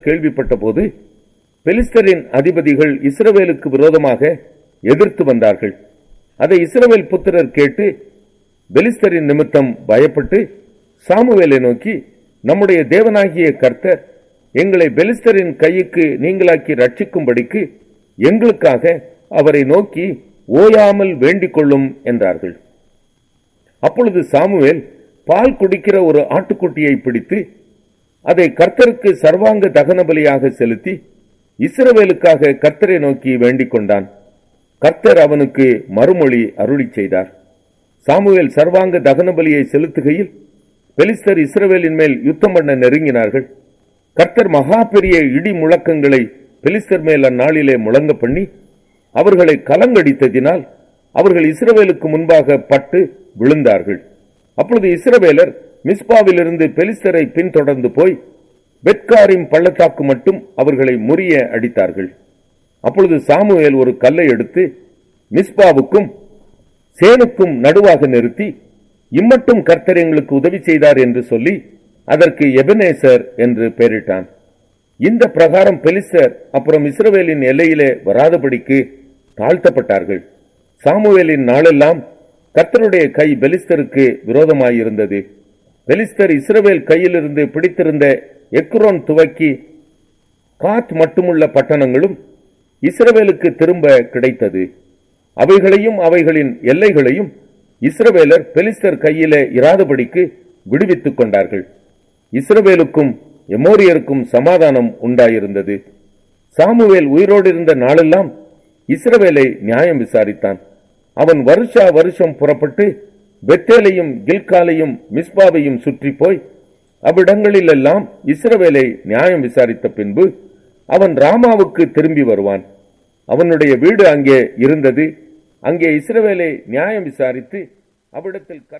கேள்விப்பட்ட போது பெலிஸ்தரின் அதிபதிகள் இஸ்ரவேலுக்கு விரோதமாக எதிர்த்து வந்தார்கள் அதை இஸ்ரவேல் புத்திரர் கேட்டு பெலிஸ்தரின் நிமித்தம் பயப்பட்டு சாமுவேலை நோக்கி நம்முடைய தேவனாகிய கர்த்தர் எங்களை பெலிஸ்தரின் கைக்கு நீங்களாக்கி ரட்சிக்கும்படிக்கு எங்களுக்காக அவரை நோக்கி ஓயாமல் வேண்டிக் கொள்ளும் என்றார்கள் அப்பொழுது சாமுவேல் பால் குடிக்கிற ஒரு ஆட்டுக்குட்டியை பிடித்து அதை கர்த்தருக்கு சர்வாங்க தகன பலியாக செலுத்தி இஸ்ரவேலுக்காக கர்த்தரை நோக்கி வேண்டிக் கொண்டான் கர்த்தர் அவனுக்கு மறுமொழி அருளிச் செய்தார் சாமுவேல் சர்வாங்க தகன பலியை செலுத்துகையில் பெலிஸ்தர் இஸ்ரவேலின் மேல் யுத்தம் பண்ண நெருங்கினார்கள் கர்த்தர் மகா பெரிய இடி முழக்கங்களை பெலிஸ்தர் மேல் அந்நாளிலே முழங்க பண்ணி அவர்களை கலங்கடித்ததினால் அவர்கள் இஸ்ரவேலுக்கு முன்பாக பட்டு விழுந்தார்கள் அப்பொழுது இஸ்ரவேலர் மிஸ்பாவிலிருந்து பெலிஸ்தரை பின்தொடர்ந்து போய் பெட்காரின் பள்ளத்தாக்கு மட்டும் அவர்களை முறிய அடித்தார்கள் அப்பொழுது சாமுவேல் ஒரு கல்லை எடுத்து மிஸ்பாவுக்கும் சேனுக்கும் நடுவாக நிறுத்தி இம்மட்டும் கர்த்தர் எங்களுக்கு உதவி செய்தார் என்று சொல்லி அதற்கு எபனேசர் என்று பெயரிட்டான் இந்த பிரகாரம் பெலிஸ்தர் அப்புறம் இஸ்ரவேலின் எல்லையிலே வராதபடிக்கு தாழ்த்தப்பட்டார்கள் சாமுவேலின் நாளெல்லாம் கர்த்தருடைய கை பெலிஸ்தருக்கு விரோதமாயிருந்தது பெலிஸ்தர் இஸ்ரவேல் கையிலிருந்து பிடித்திருந்த எக்ரோன் துவக்கி காத் மட்டுமுள்ள பட்டணங்களும் இஸ்ரவேலுக்கு திரும்ப கிடைத்தது அவைகளையும் அவைகளின் எல்லைகளையும் இஸ்ரவேலர் பெலிஸ்தர் கையிலே இராதபடிக்கு விடுவித்துக் கொண்டார்கள் இஸ்ரவேலுக்கும் எமோரியருக்கும் சமாதானம் உண்டாயிருந்தது சாமுவேல் உயிரோடு இருந்த நாளெல்லாம் இஸ்ரவேலை நியாயம் விசாரித்தான் அவன் வருஷா வருஷம் புறப்பட்டு பெத்தேலையும் கில்காலையும் மிஸ்பாவையும் சுற்றி போய் அவ்விடங்களிலெல்லாம் இஸ்ரவேலை நியாயம் விசாரித்த பின்பு அவன் ராமாவுக்கு திரும்பி வருவான் அவனுடைய வீடு அங்கே இருந்தது அங்கே இஸ்ரவேலை நியாயம் விசாரித்து அவ்விடத்தில் கர்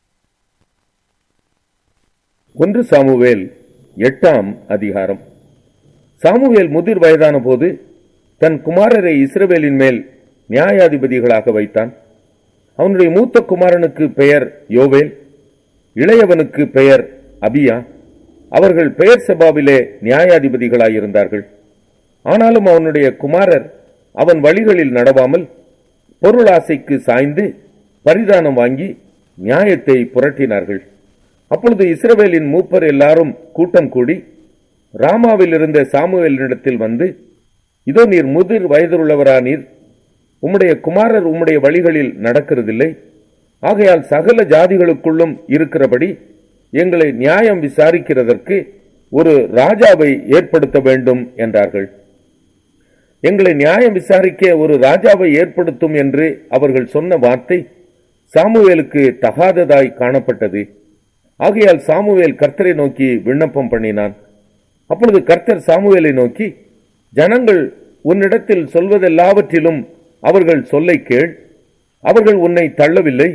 ஒன்று சாமுவேல் எட்டாம் அதிகாரம் சாமுவேல் முதிர் வயதான போது தன் குமாரரை இஸ்ரவேலின் மேல் நியாயாதிபதிகளாக வைத்தான் அவனுடைய மூத்த குமாரனுக்கு பெயர் யோவேல் இளையவனுக்கு பெயர் அபியா அவர்கள் பெயர் சபாவிலே நியாயாதிபதிகளாயிருந்தார்கள் ஆனாலும் அவனுடைய குமாரர் அவன் வழிகளில் நடவாமல் பொருளாசைக்கு சாய்ந்து பரிதானம் வாங்கி நியாயத்தை புரட்டினார்கள் அப்பொழுது இஸ்ரவேலின் மூப்பர் எல்லாரும் கூட்டம் கூடி ராமாவில் இருந்த சாமுவேலினிடத்தில் வந்து இதோ நீர் முதிர் வயதுள்ளவரானீர் உம்முடைய குமாரர் உம்முடைய வழிகளில் நடக்கிறதில்லை ஆகையால் சகல ஜாதிகளுக்குள்ளும் இருக்கிறபடி எங்களை நியாயம் விசாரிக்கிறதற்கு ஒரு ராஜாவை ஏற்படுத்த வேண்டும் என்றார்கள் எங்களை நியாயம் விசாரிக்க ஒரு ராஜாவை ஏற்படுத்தும் என்று அவர்கள் சொன்ன வார்த்தை சாமுவேலுக்கு தகாததாய் காணப்பட்டது ஆகையால் சாமுவேல் கர்த்தரை நோக்கி விண்ணப்பம் பண்ணினான் அப்பொழுது கர்த்தர் சாமுவேலை நோக்கி ஜனங்கள் உன்னிடத்தில் சொல்வதெல்லாவற்றிலும் அவர்கள் சொல்லை கேள் அவர்கள் உன்னை தள்ளவில்லை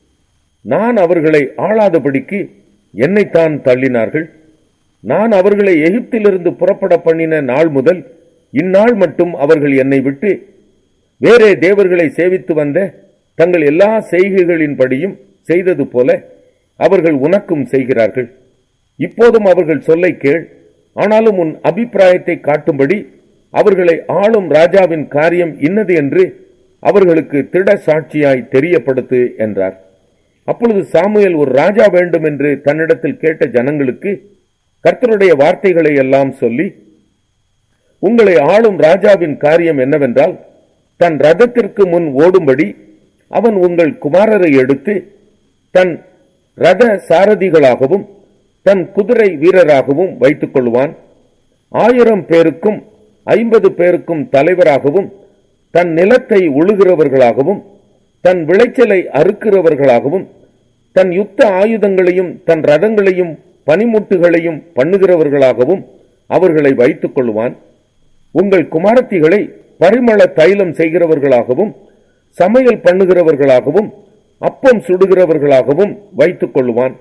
நான் அவர்களை ஆளாதபடிக்கு என்னைத்தான் தள்ளினார்கள் நான் அவர்களை எகிப்திலிருந்து புறப்பட பண்ணின நாள் முதல் இந்நாள் மட்டும் அவர்கள் என்னை விட்டு வேறே தேவர்களை சேவித்து வந்த தங்கள் எல்லா செய்கைகளின்படியும் செய்தது போல அவர்கள் உனக்கும் செய்கிறார்கள் இப்போதும் அவர்கள் சொல்லை கேள் ஆனாலும் உன் அபிப்பிராயத்தை காட்டும்படி அவர்களை ஆளும் ராஜாவின் காரியம் இன்னது என்று அவர்களுக்கு திட சாட்சியாய் தெரியப்படுத்து என்றார் அப்பொழுது சாமுவேல் ஒரு ராஜா வேண்டும் என்று தன்னிடத்தில் கேட்ட ஜனங்களுக்கு கர்த்தருடைய வார்த்தைகளை எல்லாம் சொல்லி உங்களை ஆளும் ராஜாவின் காரியம் என்னவென்றால் தன் ரதத்திற்கு முன் ஓடும்படி அவன் உங்கள் குமாரரை எடுத்து தன் ரத சாரதிகளாகவும் தன் குதிரை வீரராகவும் வைத்துக் கொள்வான் ஆயிரம் பேருக்கும் ஐம்பது பேருக்கும் தலைவராகவும் தன் நிலத்தை உழுகிறவர்களாகவும் தன் விளைச்சலை அறுக்கிறவர்களாகவும் தன் யுத்த ஆயுதங்களையும் தன் ரதங்களையும் பனிமுட்டுகளையும் பண்ணுகிறவர்களாகவும் அவர்களை வைத்துக் கொள்வான் உங்கள் குமாரத்திகளை பரிமள தைலம் செய்கிறவர்களாகவும் சமையல் பண்ணுகிறவர்களாகவும் அப்பம் சுடுகிறவர்களாகவும் வைத்துக் கொள்வான்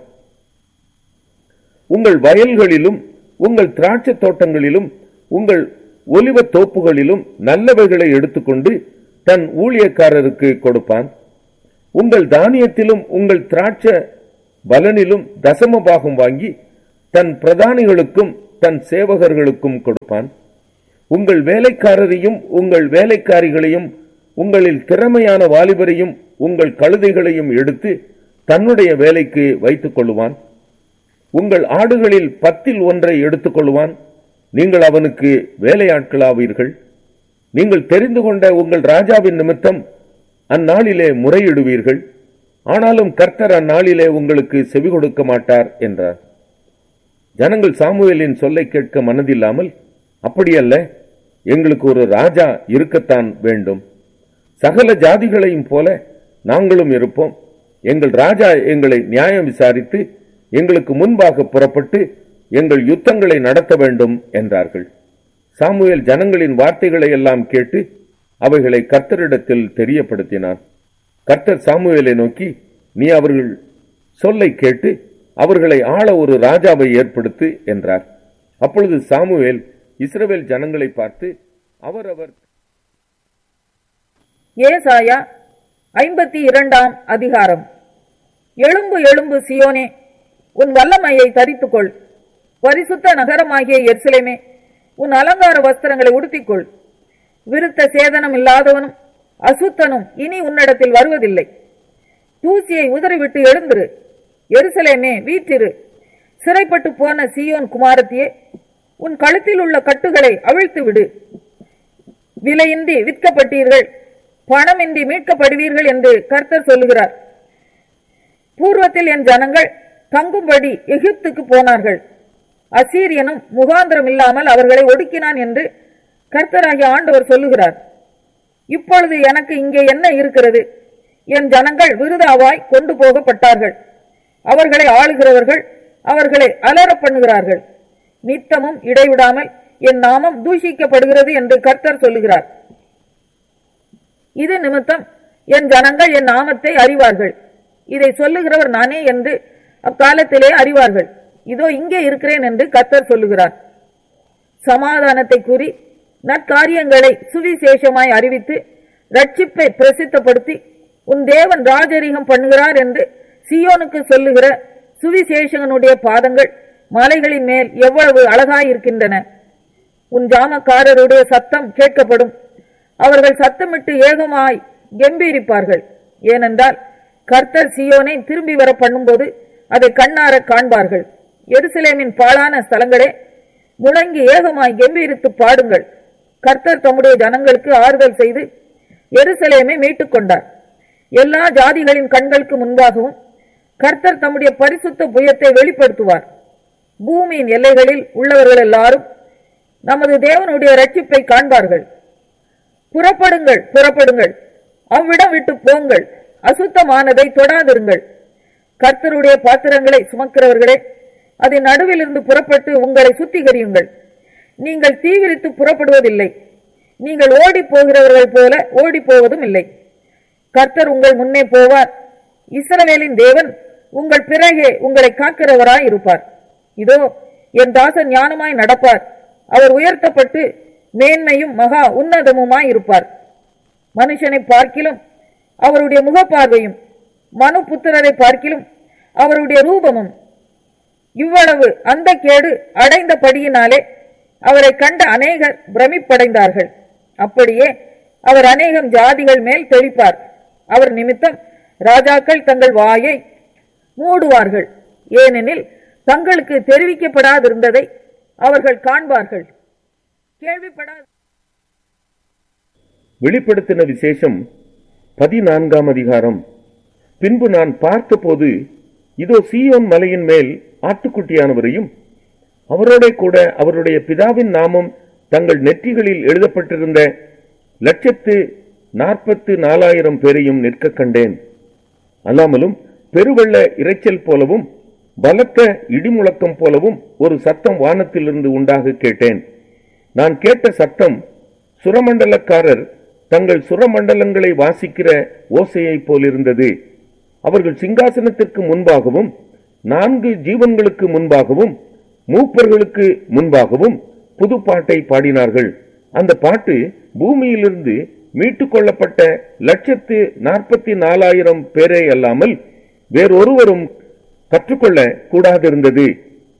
உங்கள் வயல்களிலும் உங்கள் திராட்சை தோட்டங்களிலும் உங்கள் ஒலிவத் தோப்புகளிலும் நல்லவைகளை எடுத்துக்கொண்டு தன் ஊழியக்காரருக்கு கொடுப்பான் உங்கள் தானியத்திலும் உங்கள் திராட்சை பலனிலும் தசம பாகம் வாங்கி தன் பிரதானிகளுக்கும் தன் சேவகர்களுக்கும் கொடுப்பான் உங்கள் வேலைக்காரரையும் உங்கள் வேலைக்காரிகளையும் உங்களில் திறமையான வாலிபரையும் உங்கள் கழுதைகளையும் எடுத்து தன்னுடைய வேலைக்கு வைத்துக் கொள்ளுவான் உங்கள் ஆடுகளில் பத்தில் ஒன்றை எடுத்துக் கொள்ளுவான் நீங்கள் அவனுக்கு வேலையாட்களாவீர்கள் நீங்கள் தெரிந்து கொண்ட உங்கள் ராஜாவின் நிமித்தம் அந்நாளிலே முறையிடுவீர்கள் ஆனாலும் கர்த்தர் அந்நாளிலே உங்களுக்கு செவி கொடுக்க மாட்டார் என்றார் ஜனங்கள் சாமுவேலின் சொல்லை கேட்க மனதில்லாமல் அப்படியல்ல எங்களுக்கு ஒரு ராஜா இருக்கத்தான் வேண்டும் சகல ஜாதிகளையும் போல நாங்களும் இருப்போம் எங்கள் ராஜா எங்களை நியாயம் விசாரித்து எங்களுக்கு முன்பாக புறப்பட்டு எங்கள் யுத்தங்களை நடத்த வேண்டும் என்றார்கள் சாமுவேல் ஜனங்களின் வார்த்தைகளை எல்லாம் கேட்டு அவைகளை கர்த்தரிடத்தில் தெரியப்படுத்தினான் கர்த்தர் சாமுவேலை நோக்கி நீ அவர்கள் சொல்லை கேட்டு அவர்களை ஆள ஒரு ராஜாவை ஏற்படுத்து என்றார் அப்பொழுது சாமுவேல் இஸ்ரவேல் ஜனங்களை பார்த்து அவரவர் ஏசாயா ஐம்பத்தி இரண்டாம் அதிகாரம் எழும்பு எழும்பு சியோனே உன் வல்லமையை தரித்துக்கொள் பரிசுத்த நகரமாகிய எருசலேமே உன் அலங்கார வஸ்திரங்களை உடுத்திக்கொள் விருத்த சேதனம் இல்லாதவனும் அசுத்தனும் இனி உன்னிடத்தில் வருவதில்லை தூசியை உதறிவிட்டு எழுந்திரு எருசலேமே வீற்றிரு சிறைப்பட்டு போன சீயோன் குமாரத்தியே உன் கழுத்தில் உள்ள கட்டுகளை அவிழ்த்து விடு விலையின்றி விற்கப்பட்டீர்கள் பணமின்றி மீட்கப்படுவீர்கள் என்று கர்த்தர் சொல்லுகிறார் பூர்வத்தில் என் ஜனங்கள் தங்கும்படி எகிப்துக்கு போனார்கள் அசீரியனும் முகாந்திரம் இல்லாமல் அவர்களை ஒடுக்கினான் என்று கர்த்தராகிய ஆண்டவர் சொல்லுகிறார் இப்பொழுது எனக்கு இங்கே என்ன இருக்கிறது என் ஜனங்கள் விருதாவாய் கொண்டு போகப்பட்டார்கள் அவர்களை ஆளுகிறவர்கள் அவர்களை அலற பண்ணுகிறார்கள் நித்தமும் இடைவிடாமல் என் நாமம் தூஷிக்கப்படுகிறது என்று கர்த்தர் சொல்லுகிறார் இது நிமித்தம் என் ஜனங்கள் என் நாமத்தை அறிவார்கள் இதை சொல்லுகிறவர் நானே என்று அக்காலத்திலே அறிவார்கள் இதோ இங்கே இருக்கிறேன் என்று கர்த்தர் சொல்லுகிறார் சமாதானத்தை கூறி நற்காரியங்களை சுவிசேஷமாய் அறிவித்து ரட்சிப்பை பிரசித்தப்படுத்தி உன் தேவன் ராஜரீகம் பண்ணுகிறார் என்று சியோனுக்கு சொல்லுகிற சுவிசேஷகனுடைய பாதங்கள் மலைகளின் மேல் எவ்வளவு அழகாயிருக்கின்றன உன் ஜாமக்காரருடைய சத்தம் கேட்கப்படும் அவர்கள் சத்தமிட்டு ஏகமாய் கெம்பீரிப்பார்கள் ஏனென்றால் கர்த்தர் சியோனை திரும்பி வர பண்ணும்போது அதை கண்ணார காண்பார்கள் எருசலேமின் பாழான ஸ்தலங்களே முழங்கி ஏகமாய் கெம்பீரித்து பாடுங்கள் கர்த்தர் தம்முடைய ஜனங்களுக்கு ஆறுதல் செய்து எருசலேமை மீட்டுக் கொண்டார் எல்லா ஜாதிகளின் கண்களுக்கு முன்பாகவும் கர்த்தர் தம்முடைய பரிசுத்த புயத்தை வெளிப்படுத்துவார் பூமியின் எல்லைகளில் உள்ளவர்கள் எல்லாரும் நமது தேவனுடைய ரட்சிப்பை காண்பார்கள் புறப்படுங்கள் புறப்படுங்கள் அவ்விடம் விட்டு போங்கள் அசுத்தமானதை தொடாதிருங்கள் கர்த்தருடைய பாத்திரங்களை சுமக்கிறவர்களே அதன் நடுவிலிருந்து புறப்பட்டு உங்களை சுத்திகரியுங்கள் நீங்கள் தீவிரித்து புறப்படுவதில்லை நீங்கள் ஓடி போகிறவர்கள் போல ஓடி போவதும் இல்லை கர்த்தர் உங்கள் முன்னே போவார் இஸ்ரவேலின் தேவன் உங்கள் பிறகே உங்களை காக்கிறவராய் இருப்பார் இதோ என் தாசன் ஞானமாய் நடப்பார் அவர் உயர்த்தப்பட்டு மேன்மையும் மகா உன்னதமுமாய் இருப்பார் மனுஷனை பார்க்கிலும் அவருடைய முகப்பார்வையும் மனு புத்திரரை பார்க்கிலும் அவருடைய ரூபமும் இவ்வளவு அந்த கேடு அடைந்தபடியினாலே அவரை கண்ட அநேகர் பிரமிப்படைந்தார்கள் அப்படியே அவர் அநேகம் ஜாதிகள் மேல் தெளிப்பார் அவர் நிமித்தம் ராஜாக்கள் தங்கள் வாயை மூடுவார்கள் ஏனெனில் தங்களுக்கு தெரிவிக்கப்படாதிருந்ததை அவர்கள் காண்பார்கள் கேள்விப்படாத வெளிப்படுத்தின விசேஷம் பதினான்காம் அதிகாரம் பின்பு நான் பார்த்தபோது இதோ சீயோன் மலையின் மேல் ஆட்டுக்குட்டியானவரையும் அவரோட கூட அவருடைய பிதாவின் நாமம் தங்கள் நெற்றிகளில் எழுதப்பட்டிருந்த லட்சத்து நாற்பத்து நாலாயிரம் பேரையும் நிற்க கண்டேன் அல்லாமலும் பெருவெள்ள இரைச்சல் போலவும் பலத்த இடிமுழக்கம் போலவும் ஒரு சத்தம் வானத்திலிருந்து உண்டாக கேட்டேன் நான் கேட்ட சத்தம் சுரமண்டலக்காரர் தங்கள் சுரமண்டலங்களை வாசிக்கிற ஓசையைப் போலிருந்தது அவர்கள் சிங்காசனத்திற்கு முன்பாகவும் நான்கு ஜீவன்களுக்கு முன்பாகவும் மூப்பர்களுக்கு முன்பாகவும் புது பாட்டை பாடினார்கள் அந்த பாட்டு பூமியிலிருந்து மீட்டுக் கொள்ளப்பட்ட லட்சத்து நாற்பத்தி நாலாயிரம் பேரே அல்லாமல் வேறொருவரும் கற்றுக்கொள்ள கூடாதிருந்தது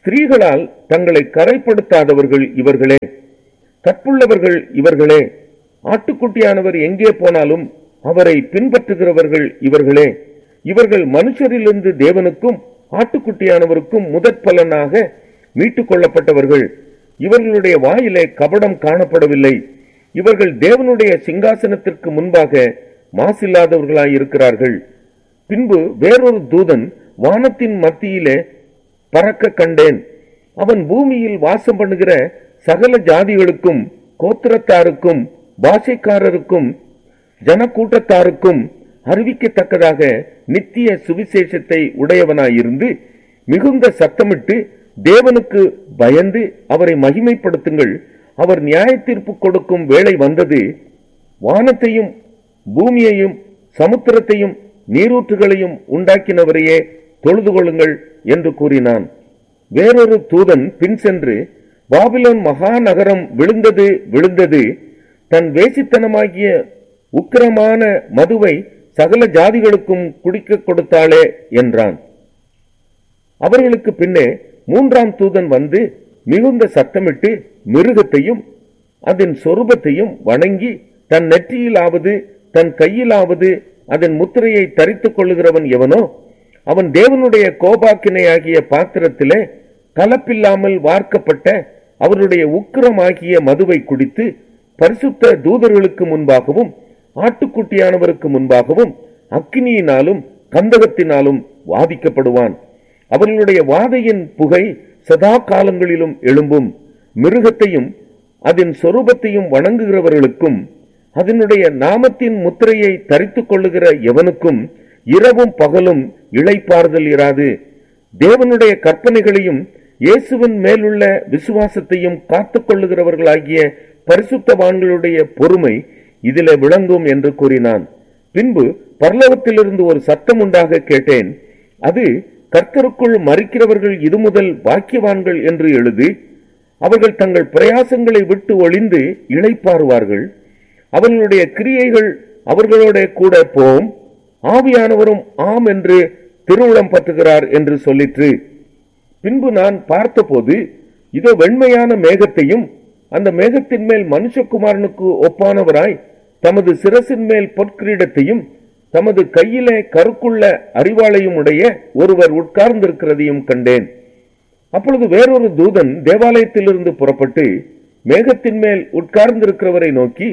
ஸ்திரீகளால் தங்களை கரைப்படுத்தாதவர்கள் இவர்களே கற்புள்ளவர்கள் இவர்களே ஆட்டுக்குட்டியானவர் எங்கே போனாலும் அவரை பின்பற்றுகிறவர்கள் இவர்களே இவர்கள் மனுஷரிலிருந்து தேவனுக்கும் ஆட்டுக்குட்டியானவருக்கும் முதற் பலனாக மீட்டுக் கொள்ளப்பட்டவர்கள் இவர்களுடைய வாயிலே கபடம் காணப்படவில்லை இவர்கள் தேவனுடைய சிங்காசனத்திற்கு முன்பாக மாசில்லாதவர்களாய் இருக்கிறார்கள் பின்பு வேறொரு தூதன் வானத்தின் மத்தியிலே பறக்க கண்டேன் அவன் பூமியில் வாசம் பண்ணுகிற சகல ஜாதிகளுக்கும் கோத்திரத்தாருக்கும் பாஷைக்காரருக்கும் ஜனக்கூட்டத்தாருக்கும் அறிவிக்கத்தக்கதாக நித்திய சுவிசேஷத்தை உடையவனாயிருந்து மிகுந்த சத்தமிட்டு தேவனுக்கு பயந்து அவரை மகிமைப்படுத்துங்கள் அவர் நியாய தீர்ப்பு கொடுக்கும் வேளை வந்தது வானத்தையும் பூமியையும் சமுத்திரத்தையும் நீரூற்றுகளையும் உண்டாக்கினவரையே தொழுது கொள்ளுங்கள் என்று கூறினான் வேறொரு தூதன் பின் சென்று பாபிலோன் மகாநகரம் விழுந்தது விழுந்தது தன் வேசித்தனமாகிய உக்கிரமான மதுவை சகல ஜாதிகளுக்கும் குடிக்க கொடுத்தாளே என்றான் அவர்களுக்கு பின்னே மூன்றாம் தூதன் வந்து மிகுந்த சத்தமிட்டு மிருகத்தையும் அதன் சொரூபத்தையும் வணங்கி தன் நெற்றியிலாவது தன் கையிலாவது அதன் முத்திரையை தரித்துக் கொள்ளுகிறவன் எவனோ அவன் தேவனுடைய கோபாக்கினையாகிய பாத்திரத்திலே கலப்பில்லாமல் வார்க்கப்பட்ட அவருடைய உக்கிரமாகிய மதுவை குடித்து பரிசுத்த தூதர்களுக்கு முன்பாகவும் ஆட்டுக்குட்டியானவருக்கு முன்பாகவும் அக்கினியினாலும் கந்தகத்தினாலும் வாதிக்கப்படுவான் அவர்களுடைய வாதையின் புகை சதா காலங்களிலும் எழும்பும் மிருகத்தையும் அதன் சொரூபத்தையும் வணங்குகிறவர்களுக்கும் அதனுடைய நாமத்தின் முத்திரையை தரித்துக் கொள்ளுகிற எவனுக்கும் இரவும் பகலும் இளைப்பாறுதல் இராது தேவனுடைய கற்பனைகளையும் இயேசுவின் மேலுள்ள விசுவாசத்தையும் காத்துக் கொள்ளுகிறவர்களாகிய பரிசுத்தவான்களுடைய பொறுமை இதிலே விளங்கும் என்று கூறினான் பின்பு பரலோகத்திலிருந்து ஒரு சத்தம் உண்டாக கேட்டேன் அது கர்த்தருக்குள் மறிக்கிறவர்கள் இது முதல் பாக்கியவான்கள் என்று எழுது அவர்கள் தங்கள் பிரயாசங்களை விட்டு ஒளிந்து இளைப்பாறுவார்கள் அவர்களுடைய கிரியைகள் அவர்களோட கூட போம் ஆவியானவரும் ஆம் என்று திருவுளம் பற்றுகிறார் என்று சொல்லிற்று பின்பு நான் பார்த்தபோது இதோ வெண்மையான மேகத்தையும் அந்த மேகத்தின் மேல் மனுஷகுமாரனுக்கு ஒப்பானவராய் தமது சிரசின் மேல் பொற்கிரீடத்தையும் தமது கையிலே கருக்குள்ள அறிவாளையும் உடைய ஒருவர் உட்கார்ந்திருக்கிறதையும் கண்டேன் அப்பொழுது வேறொரு தூதன் தேவாலயத்திலிருந்து புறப்பட்டு மேகத்தின் மேல் உட்கார்ந்திருக்கிறவரை நோக்கி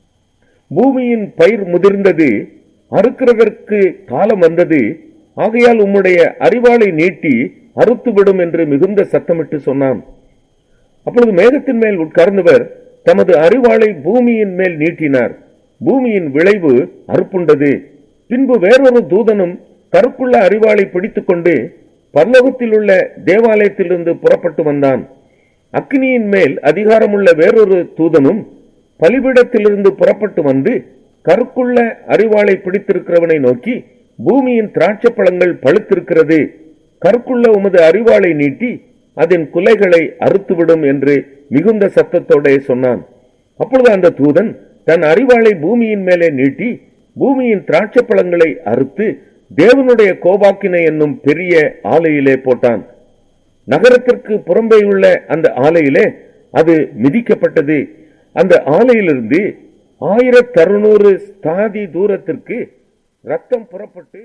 பூமியின் பயிர் முதிர்ந்தது அறுக்கிறதற்கு காலம் வந்தது ஆகையால் உம்முடைய அறிவாளை நீட்டி அறுத்துவிடும் என்று மிகுந்த சத்தமிட்டு சொன்னான் அப்பொழுது மேகத்தின் மேல் உட்கார்ந்தவர் தமது அறிவாளை பூமியின் மேல் நீட்டினார் பூமியின் விளைவு அறுப்புண்டது பின்பு வேறொரு தூதனும் கருப்புள்ள அறிவாளை பிடித்துக்கொண்டு பரலோகத்தில் உள்ள தேவாலயத்திலிருந்து புறப்பட்டு வந்தான் அக்னியின் மேல் அதிகாரமுள்ள வேறொரு தூதனும் பலிபீடத்திலிருந்து புறப்பட்டு வந்து கருக்குள்ள அறிவாளை பிடித்திருக்கிறவனை நோக்கி பூமியின் திராட்சை பழங்கள் பழுத்திருக்கிறது கருக்குள்ள உமது அறிவாளை நீட்டி அதன் குலைகளை அறுத்துவிடும் என்று மிகுந்த சத்தத்தோட சொன்னான் அப்பொழுது அந்த தூதன் தன் அறிவாளை பூமியின் மேலே நீட்டி பூமியின் திராட்சை பழங்களை அறுத்து தேவனுடைய கோபாக்கினை என்னும் பெரிய ஆலையிலே போட்டான் நகரத்திற்கு புறம்பே உள்ள அந்த ஆலையிலே அது மிதிக்கப்பட்டது அந்த ஆலையிலிருந்து ஆயிரத்தி அறுநூறு ஸ்தாதி தூரத்திற்கு ரத்தம் புறப்பட்டு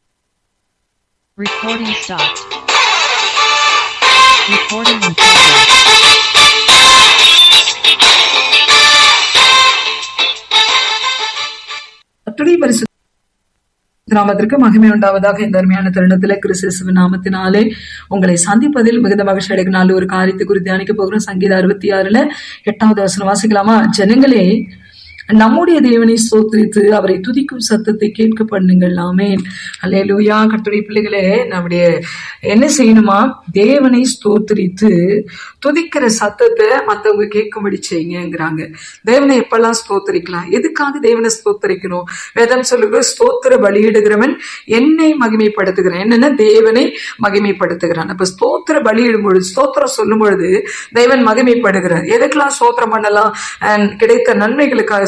Recording stopped. Recording in progress. கர்த்தருடைய பரிசுத்த நாமத்திற்கு மகிமை உண்டாவதாக இந்த அருமையான தருணத்துல கிறிஸ்துவின் நாமத்தினாலே உங்களை சந்திப்பதில் மிகுந்த மகிழ்ச்சி அடைக்கும் நாள் ஒரு காரியத்தை குறித்து தியானிக்க போகிறோம் சங்கீத அறுபத்தி ஆறுல எட்டாவது வசனம் வாசிக்கலாமா ஜனங்களே நம்முடைய தேவனை ஸ்தோத்திரித்து அவரை துதிக்கும் சத்தத்தை கேட்க பண்ணுங்கள் ஆமேன் அல்லேலூயா கர்த்தருடைய பிள்ளைகளே நம்முடைய என்ன செய்யணுமா தேவனை ஸ்தோத்திரித்து துதிக்கிற சத்தத்தை மத்தவங்க கேட்கும்படி செய்யுங்கிறாங்க தேவனை எப்பெல்லாம் ஸ்தோத்தரிக்கலாம் எதுக்காக தேவனை ஸ்தோத்தரிக்கணும் வேதம் சொல்லுகிற ஸ்தோத்திர பலியிடுகிறவன் என்னை மகிமைப்படுத்துகிறான் என்னன்னா தேவனை மகிமைப்படுத்துகிறான் அப்ப ஸ்தோத்திர பலியிடும் பொழுது ஸ்தோத்திரம் சொல்லும் பொழுது தேவன் மகிமைப்படுகிறார் எதுக்கெல்லாம் ஸ்தோத்திரம் பண்ணலாம் and கிடைத்த நன்மைகளுக்காக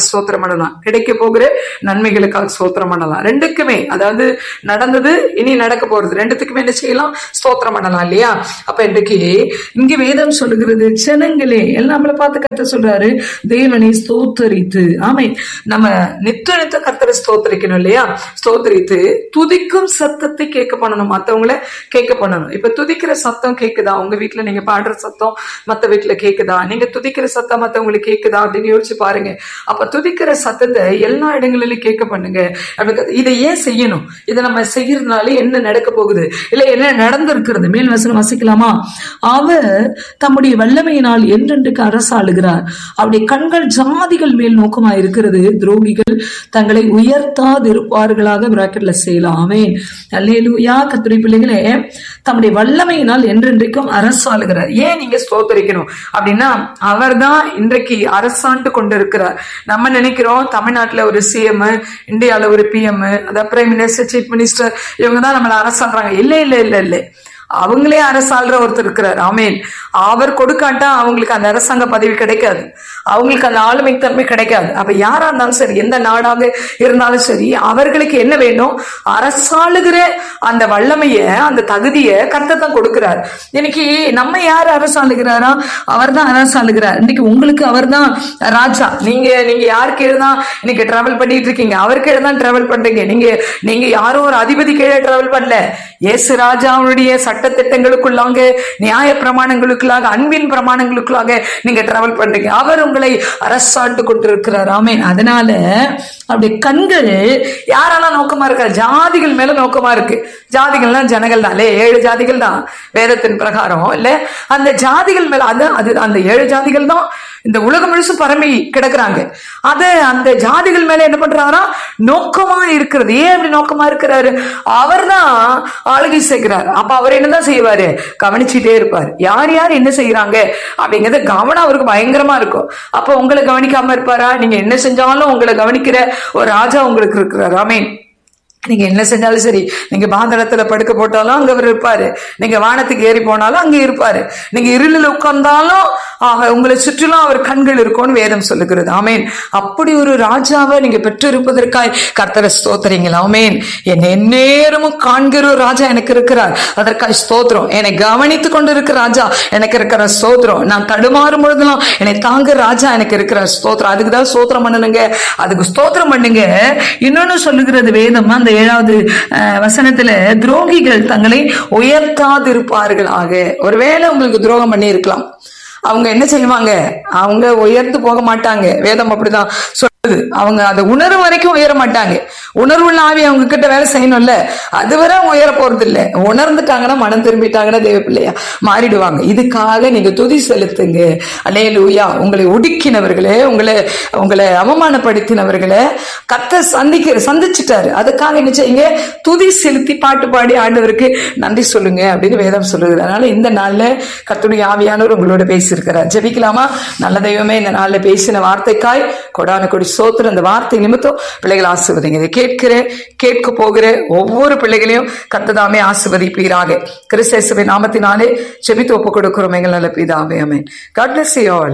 ஸ்தோத்திரம் பண்ணலாம் கிடைக்க போகிற நன்மைகளுக்காக ஸ்தோத்திரம் பண்ணலாம் ரெண்டுக்குமே அதாவது நடந்தது இனி நடக்க போறது ரெண்டுத்துக்குமே என்ன செய்யலாம் ஸ்தோத்திரம் பண்ணலாம் இல்லையா அப்ப இன்றைக்கு இங்க வேதம் சொல்லுகிறது ஜனங்களே எல்லாம் நம்மளை பார்த்து கத்த சொல்றாரு தேவனை ஸ்தோத்தரித்து ஆமை நம்ம நித்த நித்த கர்த்தரை ஸ்தோத்தரிக்கணும் இல்லையா ஸ்தோத்தரித்து துதிக்கும் சத்தத்தை கேட்க பண்ணணும் மத்தவங்கள கேட்க பண்ணணும் இப்ப துதிக்கிற சத்தம் கேக்குதா உங்க வீட்டுல நீங்க பாடுற சத்தம் மத்த வீட்டுல கேக்குதா நீங்க துதிக்கிற சத்தம் மத்தவங்களுக்கு கேக்குதா அப்படின்னு யோசிச்சு பாருங்க அப்ப துதிக்கிற சத்தத்தை எல்லா இடங்களிலும் கேட்க பண்ணுங்க அப்படி இதை ஏன் செய்யணும் இதை நம்ம செய்யறதுனால என்ன நடக்க போகுது இல்ல என்ன நடந்திருக்கிறது மேல் வசனம் வசிக்கலாமா அவர் தம்முடைய வல்லமையினால் என்றென்றைக்கு அரசாளுகிறார் அவருடைய கண்கள் ஜாதிகள் மேல் நோக்கமா இருக்கிறது துரோகிகள் தங்களை உயர்த்தாதிருப்பார்களாக பிராக்கெட்ல செய்யலாம் ஆமென் அல்லேலூயா கத்துரை பிள்ளைகளே தம்முடைய வல்லமையினால் என்றென்றைக்கும் அரசாளுகிறார் ஏன் நீங்க ஸ்தோத்தரிக்கணும் அப்படின்னா அவர்தான் இன்றைக்கு அரசாண்டு கொண்டிருக்கிறார் நம்ம நினைக்கிறோம் தமிழ்நாட்டுல ஒரு சிஎம் இந்தியால ஒரு பிஎம் அதாவது பிரைம் மினிஸ்டர் சீஃப் மினிஸ்டர் இவங்க தான் நம்மள அரசாடுறாங்க இல்ல இல்ல இல்ல இல்ல அவங்களே அரசாள்ற ஒருத்தர் இருக்கிறார் ஆமேன் அவர் கொடுக்காட்டா அவங்களுக்கு அந்த அரசாங்க பதவி கிடைக்காது அவங்களுக்கு அந்த ஆளுமை தன்மை கிடைக்காது அப்ப யாரா இருந்தாலும் சரி எந்த நாடாக இருந்தாலும் சரி அவர்களுக்கு என்ன வேணும் அரசாளுகிற அந்த வல்லமைய அந்த தகுதியை கர்த்தர் தான் கொடுக்கிறார் இன்னைக்கு நம்ம யார் அரசாளுகிறாரா அவர் தான் அரசாளுகிறார் இன்னைக்கு உங்களுக்கு அவர் தான் ராஜா நீங்க நீங்க யார் கீழே தான் இன்னைக்கு டிராவல் பண்ணிட்டு இருக்கீங்க அவர் கீழே தான் டிராவல் பண்றீங்க நீங்க நீங்க யாரும் ஒரு அதிபதி கீழே டிராவல் பண்ணல இயேசு ராஜாவுடைய சட்ட திட்டங்களுக்குள்ளாக நியாய பிரமாணங்களுக்குள்ளாக அன்பின் பிரமாணங்களுக்குள்ளாக நீங்க டிராவல் பண்றீங்க அவர் உங்களை அரசாண்டு கொண்டிருக்கிறார் ஆமேன் அதனால அப்படி கண்கள் யாரெல்லாம் நோக்கமா இருக்கா ஜாதிகள் மேல நோக்கமா இருக்கு ஜாதிகள்லாம் ஜனங்கள் தான் இல்லையா ஏழு ஜாதிகள் தான் வேதத்தின் பிரகாரம் இல்ல அந்த ஜாதிகள் மேல அது அது அந்த ஏழு ஜாதிகள் தான் இந்த உலகம் முழுசும் பரம்பி கிடக்குறாங்க அது அந்த ஜாதிகள் மேல என்ன பண்றாரா நோக்கமா இருக்கிறது ஏன் அப்படி நோக்கமா இருக்கிறாரு அவர் தான் ஆளுகை செய்கிறார் அப்ப அவர் என்னதான் செய்வாரு கவனிச்சுட்டே இருப்பார் யார் யார் என்ன செய்யறாங்க அப்படிங்கறது கவனம் அவருக்கு பயங்கரமா இருக்கும் அப்ப உங்களை கவனிக்காம இருப்பாரா நீங்க என்ன செஞ்சாலும் உங்களை கவனிக்கிற ஒரு ராஜா உங்களுக்கு இருக்கிறார் ஆமீன் நீங்க என்ன செஞ்சாலும் சரி நீங்க பாந்தரத்துல படுக்க போட்டாலும் அங்க அவர் இருப்பாரு நீங்க வானத்துக்கு ஏறி போனாலும் அங்க இருப்பாரு நீங்க இருளில் உட்கார்ந்தாலும் ஆக உங்களை சுற்றிலும் அவர் கண்கள் இருக்கும்னு வேதம் சொல்லுகிறது ஆமேன் அப்படி ஒரு ராஜாவை நீங்க பெற்றிருப்பதற்காய் கர்த்தரை ஸ்தோத்திரீங்களா ஆமேன் என் எந்நேரமும் காண்கிற ஒரு ராஜா எனக்கு இருக்கிறார் அதற்காய் ஸ்தோத்திரம் என்னை கவனித்து கொண்டு இருக்கிற ராஜா எனக்கு இருக்கிற ஸ்தோத்திரம் நான் தடுமாறும் பொழுதெல்லாம் என்னை தாங்குற ராஜா எனக்கு இருக்கிற ஸ்தோத்திரம் அதுக்கு தான் ஸ்தோத்திரம் பண்ணணுங்க அதுக்கு ஸ்தோத்திரம் பண்ணுங்க இன்னொன்னு சொல்லுகிறது வேதம் அந்த ஏழாவது அஹ், வசனத்துல துரோகிகள் தங்களை உயர்த்தாதிருப்பார்களாக ஒருவேளை உங்களுக்கு துரோகம் பண்ணி இருக்கலாம் அவங்க என்ன செய்வாங்க அவங்க உயர்ந்து போக மாட்டாங்க வேதம் அப்படிதான் சொல்லுது அவங்க அதை உணர்வு வரைக்கும் உயர மாட்டாங்க உணர்வுள்ள ஆவி அவங்க கிட்ட வேலை செய்யணும்ல அதுவரை அவங்க உயர போறது இல்ல உணர்ந்துட்டாங்கன்னா மனம் திரும்பிட்டாங்கன்னா தேவ பிள்ளையா மாறிடுவாங்க இதுக்காக நீங்க துதி செலுத்துங்க அலே லூயா உங்களை ஒடுக்கினவர்களே உங்களை உங்களை அவமானப்படுத்தினவர்களே கத்த சந்திக்க சந்திச்சிட்டாரு அதுக்காக என்ன செய்யுங்க துதி செலுத்தி பாட்டு பாடி ஆண்டவருக்கு நன்றி சொல்லுங்க அப்படின்னு வேதம் சொல்லுது அதனால இந்த நாள்ல கத்துடைய ஆவியானவர் உங்களோட பேசியிருக்கிறார் ஜெபிக்கலாமா நல்ல தெய்வமே இந்த நாள்ல பேசின வார்த்தைக்காய் கொடான கொடி சோத்துற அந்த வார்த்தை நிமித்தம் பிள்ளைகள் ஆசிர்வதிங்க இதை கேட்கிற கேட்க போகிற ஒவ்வொரு பிள்ளைகளையும் கத்ததாமே ஆசிர்வதிப்பீராக கிறிஸ்தேசுவை நாமத்தினாலே ஜெபித்து ஒப்பு கொடுக்கிறோம் எங்கள் நல்ல பிதாவே amen god bless you all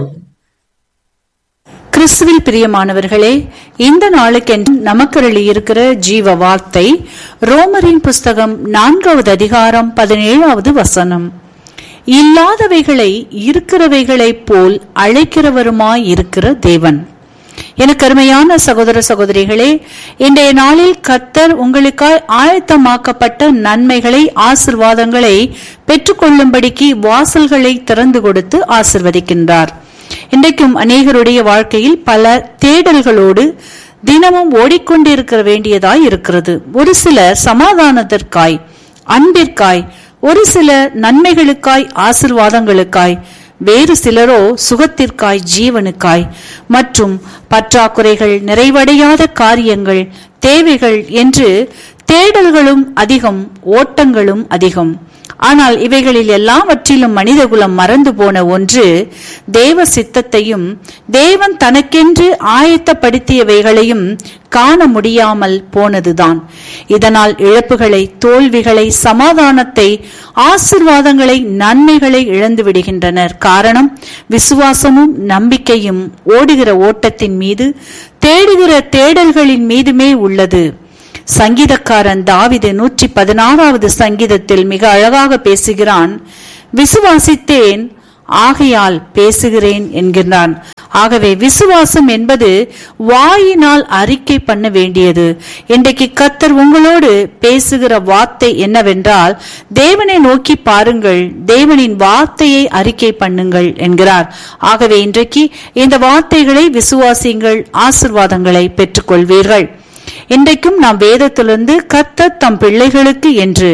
கிறிஸ்துவில் பிரியமானவர்களே இந்த நாளுக்கென்று நமக்கருளி இருக்கிற ஜீவ வார்த்தை ரோமரின் புஸ்தகம் நான்காவது அதிகாரம் பதினேழாவது வசனம் இல்லாதவைகளை இருக்கிறவைகளைப் போல் அழைக்கிறவருமாய் இருக்கிற தேவன் எனக்கு அருமையான சகோதர சகோதரிகளே இன்றைய நாளில் கர்த்தர் உங்களுக்காய் ஆயத்தமாக்கப்பட்ட நன்மைகளை ஆசிர்வாதங்களை பெற்றுக்கொள்ளும்படிக்கு வாசல்களை திறந்து கொடுத்து ஆசிர்வதிக்கின்றார் இன்றைக்கும் அநேகருடைய வாழ்க்கையில் பல தேடல்களோடு தினமும் ஓடிக்கொண்டிருக்க வேண்டியதாய் இருக்கிறது ஒரு சிலர் சமாதானத்திற்காய் அன்பிற்காய் ஒரு சில நன்மைகளுக்காய் ஆசிர்வாதங்களுக்காய் வேறு சிலரோ சுகத்திற்காய் ஜீவனுக்காய் மற்றும் பற்றாக்குறைகள் நிறைவடையாத காரியங்கள் தேவைகள் என்று தேடல்களும் அதிகம் ஓட்டங்களும் அதிகம் ஆனால் இவைகளில் எல்லாவற்றிலும் மனிதகுலம் மறந்து போன ஒன்று தேவ சித்தத்தையும் தேவன் தனக்கென்று ஆயத்தப்படுத்தியவைகளையும் காண முடியாமல் போனதுதான் இதனால் இழப்புகளை தோல்விகளை சமாதானத்தை ஆசிர்வாதங்களை நன்மைகளை இழந்து விடுகின்றனர் காரணம் விசுவாசமும் நம்பிக்கையும் ஓடுகிற ஓட்டத்தின் மீது தேடுகிற தேடல்களின் மீதுமே உள்ளது சங்கீதக்காரன் தாவிது நூற்றி பதினாறாவது சங்கீதத்தில் மிக அழகாக பேசுகிறான் விசுவாசித்தேன் ஆகையால் பேசுகிறேன் என்கிறான் ஆகவே விசுவாசம் என்பது வாயினால் அறிக்கை பண்ண வேண்டியது இன்றைக்கு கத்தர் உங்களோடு பேசுகிற வார்த்தை என்னவென்றால் தேவனை நோக்கி பாருங்கள் தேவனின் வார்த்தையை அறிக்கை பண்ணுங்கள் என்கிறார் ஆகவே இன்றைக்கு இந்த வார்த்தைகளை விசுவாசிங்கள் ஆசிர்வாதங்களை பெற்றுக்கொள்வீர்கள் இன்றைக்கும் நாம் வேதத்திலிருந்து கர்த்தர் தம் பிள்ளைகளுக்கு என்று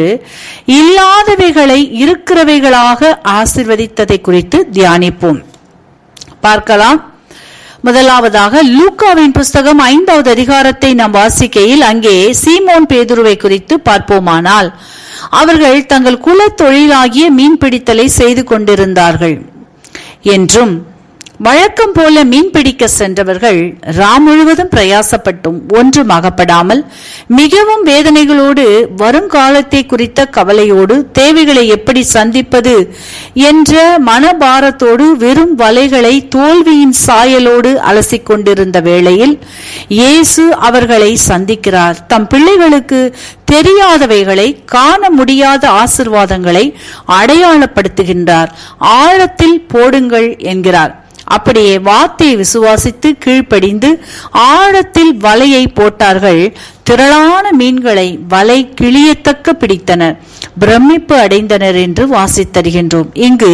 இல்லாதவைகளை இருக்கிறவைகளாக ஆசிர்வதித்ததை குறித்து தியானிப்போம் பார்க்கலாம் முதலாவதாக லூக்காவின் புஸ்தகம் ஐந்தாவது அதிகாரத்தை நாம் வாசிக்கையில் அங்கே சீமோன் பேதுருவை குறித்து பார்ப்போமானால் அவர்கள் தங்கள் குலத் தொழிலாகிய மீன்பிடித்தலை செய்து கொண்டிருந்தார்கள் என்றும் வழக்கம் போல மீன்பிடிக்க சென்றவர்கள் ராம் முழுவதும் பிரயாசப்பட்டும் ஒன்றும் அகப்படாமல் மிகவும் வேதனைகளோடு வருங்காலத்தை குறித்த கவலையோடு தேவைகளை எப்படி சந்திப்பது என்ற மனபாரத்தோடு வெறும் வலைகளை தோல்வியின் சாயலோடு அலசிக் கொண்டிருந்த வேளையில் இயேசு அவர்களை சந்திக்கிறார் தம் பிள்ளைகளுக்கு தெரியாதவைகளை காண முடியாத ஆசிர்வாதங்களை அடையாளப்படுத்துகின்றார் ஆழத்தில் போடுங்கள் என்கிறார் அப்படியே வார்த்தையை விசுவாசித்து கீழ்ப்படிந்து ஆழத்தில் வலையை போட்டார்கள் திரளான மீன்களை வலை கிளியத்தக்க பிடித்தனர் பிரமிப்பு அடைந்தனர் என்று வாசித்தருகின்றோம் இங்கு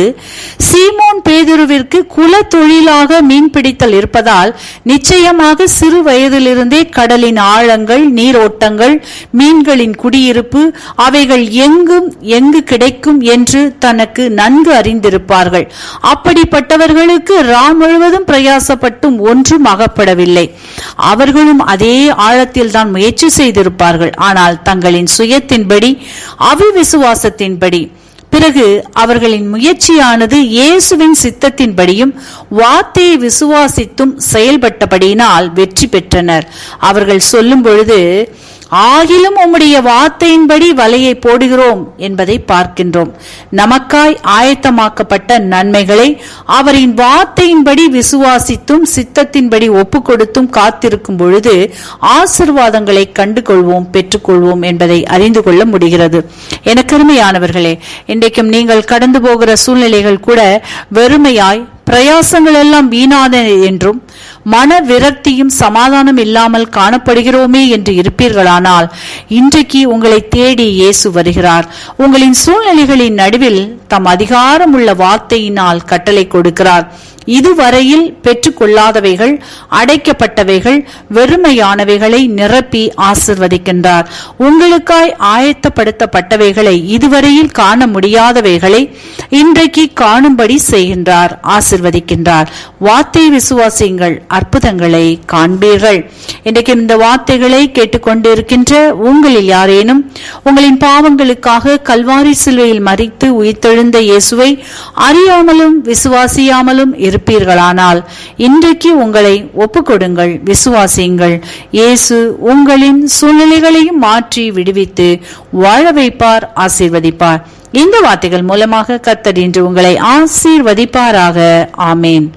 சீமோன் பேதுருவிற்கு குல தொழிலாக மீன் பிடித்தல் இருப்பதால் நிச்சயமாக சிறு வயதிலிருந்தே கடலின் ஆழங்கள் நீரோட்டங்கள் மீன்களின் குடியிருப்பு அவைகள் எங்கும் எங்கு கிடைக்கும் என்று தனக்கு நன்கு அறிந்திருப்பார்கள் அப்படிப்பட்டவர்களுக்கு ராம் முழுவதும் பிரயாசப்பட்டும் ஒன்றும் அகப்படவில்லை அவர்களும் அதே ஆழத்தில் தான் முயற்சி செய்திருப்பார்கள் ஆனால் தங்களின் சுயத்தின்படி அவிவிசுவாசத்தின்படி பிறகு அவர்களின் முயற்சியானது இயேசுவின் சித்தத்தின்படியும் வார்த்தையை விசுவாசித்தும் செயல்பட்டபடியினால் வெற்றி பெற்றனர் அவர்கள் சொல்லும் பொழுது ஆகிலும் உம்முடைய வார்த்தையின்படி வலையை போடுகிறோம் என்பதை பார்க்கின்றோம் நமக்காய் ஆயத்தமாக்கப்பட்ட நன்மைகளை அவரின் வார்த்தையின்படி விசுவாசித்தும் சித்தத்தின்படி ஒப்பு கொடுத்தும் காத்திருக்கும் பொழுது ஆசிர்வாதங்களை கண்டு கொள்வோம் பெற்றுக்கொள்வோம் என்பதை அறிந்து கொள்ள முடிகிறது எனக்கருமையானவர்களே இன்றைக்கும் நீங்கள் கடந்து போகிற சூழ்நிலைகள் கூட வெறுமையாய் பிரயாசங்கள் எல்லாம் வீணாத என்றும் மன விரக்தியும் சமாதானம் இல்லாமல் காணப்படுகிறோமே என்று இருப்பீர்களானால் இன்றைக்கு உங்களை தேடி இயேசு வருகிறார் உங்களின் சூழ்நிலைகளின் நடுவில் தம் அதிகாரமுள்ள வார்த்தையினால் கட்டளை கொடுக்கிறார் இதுவரையில் பெற்றுக்கொள்ளாதவைகள் அடைக்கப்பட்டவைகள் வெறுமையானவைகளை நிரப்பி ஆசிர்வதிக்கின்றார் உங்களுக்காய் ஆயத்தப்படுத்தப்பட்டவைகளை இதுவரையில் காண முடியாதவைகளை இன்றைக்கு காணும்படி செய்கின்றார் ஆசிர்வதிக்கின்றார் வார்த்தை விசுவாசியுங்கள் அற்புதங்களை காண்பீர்கள் இன்றைக்கு இந்த வார்த்தைகளை கேட்டுக்கொண்டிருக்கின்ற உங்களில் யாரேனும் உங்களின் பாவங்களுக்காக கல்வாரி சிலுவையில் மறித்து உயிர்த்தெழுந்த இயேசுவை அறியாமலும் விசுவாசியாமலும் இருப்பீர்களானால் இன்றைக்கு உங்களை ஒப்புக்கொடுங்கள் விசுவாசியுங்கள் இயேசு உங்களின் சூழ்நிலைகளையும் மாற்றி விடுவித்து வாழ வைப்பார் ஆசீர்வதிப்பார் இந்த வார்த்தைகள் மூலமாக கர்த்தர் இன்று உங்களை ஆசீர்வதிப்பாராக ஆமேன்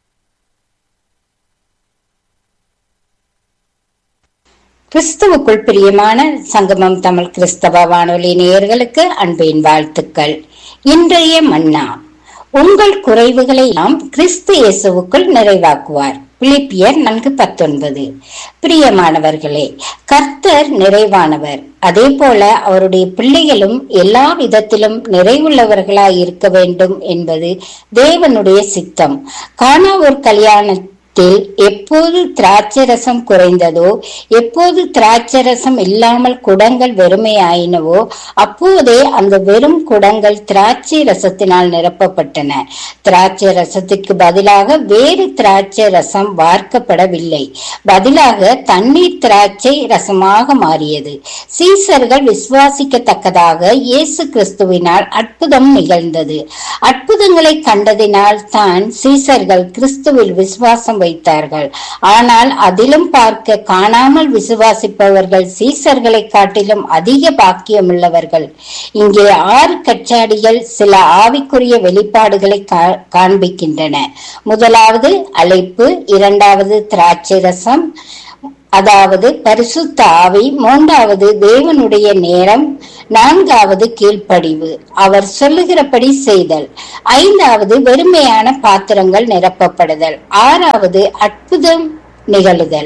கிறிஸ்துவுக்குள் பிரியமான சங்கமம் தமிழ் கிறிஸ்தவ வானொலி நேயர்களுக்கு அன்பின் வாழ்த்துக்கள் இன்றைய மன்னா உங்கள் குறைவுகளை நாம் கிறிஸ்து இயேசுவுக்குள் நிறைவாக்குவார் பிலிப்பியர் நன்கு பத்தொன்பது பிரியமானவர்களே கர்த்தர் நிறைவானவர் அதே போல அவருடைய பிள்ளைகளும் எல்லா விதத்திலும் நிறைவுள்ளவர்களாய் இருக்க வேண்டும் என்பது தேவனுடைய சித்தம் காணா ஒரு கல்யாண எப்போது திராட்சை ரசம் குறைந்ததோ எப்போது திராட்சை ரசம் இல்லாமல் குடங்கள் வெறுமையாயினவோ அப்போதே அந்த வெறும் குடங்கள் திராட்சை ரசத்தினால் நிரப்பப்பட்டன திராட்சை ரசத்திற்கு பதிலாக வேறு திராட்சை ரசம் வார்க்கப்படவில்லை பதிலாக தண்ணீர் திராட்சை ரசமாக மாறியது சீசர்கள் விசுவாசிக்கத்தக்கதாக இயேசு கிறிஸ்துவினால் அற்புதம் நிகழ்ந்தது அற்புதங்களை கண்டதினால் தான் சீசர்கள் கிறிஸ்துவில் விசுவாசம் வைத்தார்கள் ஆனால் அதிலும் பார்க்க காணாமல் விசுவாசிப்பவர்கள் சீசர்களை காட்டிலும் அதிக பாக்கியமுள்ளவர்கள் இங்கே ஆறு கச்சாடிகள் சில ஆவிக்குரிய வெளிப்பாடுகளை கா- காண்பிக்கின்றன முதலாவது அழைப்பு இரண்டாவது திராட்சை ரசம் அதாவது பரிசுத்த ஆவி மூன்றாவது தேவனுடைய நேரம் நான்காவது கீழ்ப்படிவு அவர் சொல்லுகிறபடி செய்தல் ஐந்தாவது வெறுமையான பாத்திரங்கள் நிரப்பப்படுதல் ஆறாவது அற்புதம் நிகழுதல்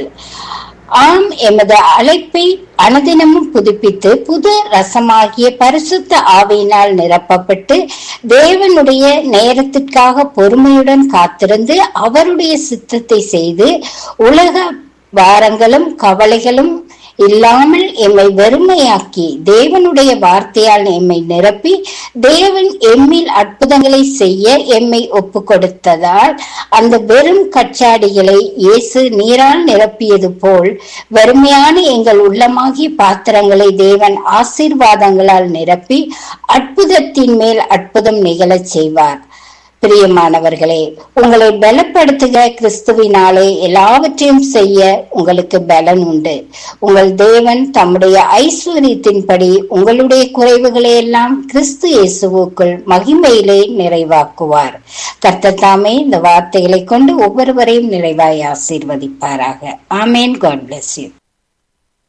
ஆம் எமது அழைப்பை அனுதினமும் புதுப்பித்து புது ரசமாகிய பரிசுத்த ஆவியினால் நிரப்பப்பட்டு தேவனுடைய நேரத்திற்காக பொறுமையுடன் காத்திருந்து அவருடைய சித்தத்தை செய்து உலக வாரங்களும் கவலைகளும் இல்லாமல் எம்மை வெறுமையாக்கி தேவனுடைய வார்த்தையால் எம்மை நிரப்பி தேவன் எம்மில் அற்புதங்களை செய்ய எம்மை ஒப்பு கொடுத்ததால் அந்த வெறும் கச்சாடிகளை இயேசு நீரால் நிரப்பியது போல் வெறுமையான எங்கள் உள்ளமாகிய பாத்திரங்களை தேவன் ஆசீர்வாதங்களால் நிரப்பி அற்புதத்தின் மேல் அற்புதம் நிகழச் செய்வார் பிரியமானவர்களே உங்களை பலப்படுத்துகிற கிறிஸ்துவினாலே எல்லாவற்றையும் செய்ய உங்களுக்கு பலன் உண்டு உங்கள் தேவன் தம்முடைய ஐஸ்வர்யத்தின்படி உங்களுடைய குறைவுகளை எல்லாம் கிறிஸ்து இயேசுவுக்குள் மகிமையிலே நிறைவாக்குவார் கர்த்தர் தாமே இந்த வார்த்தைகளை கொண்டு ஒவ்வொருவரையும் நிறைவாய் ஆசீர்வதிப்பாராக ஆமேன் காட் bless you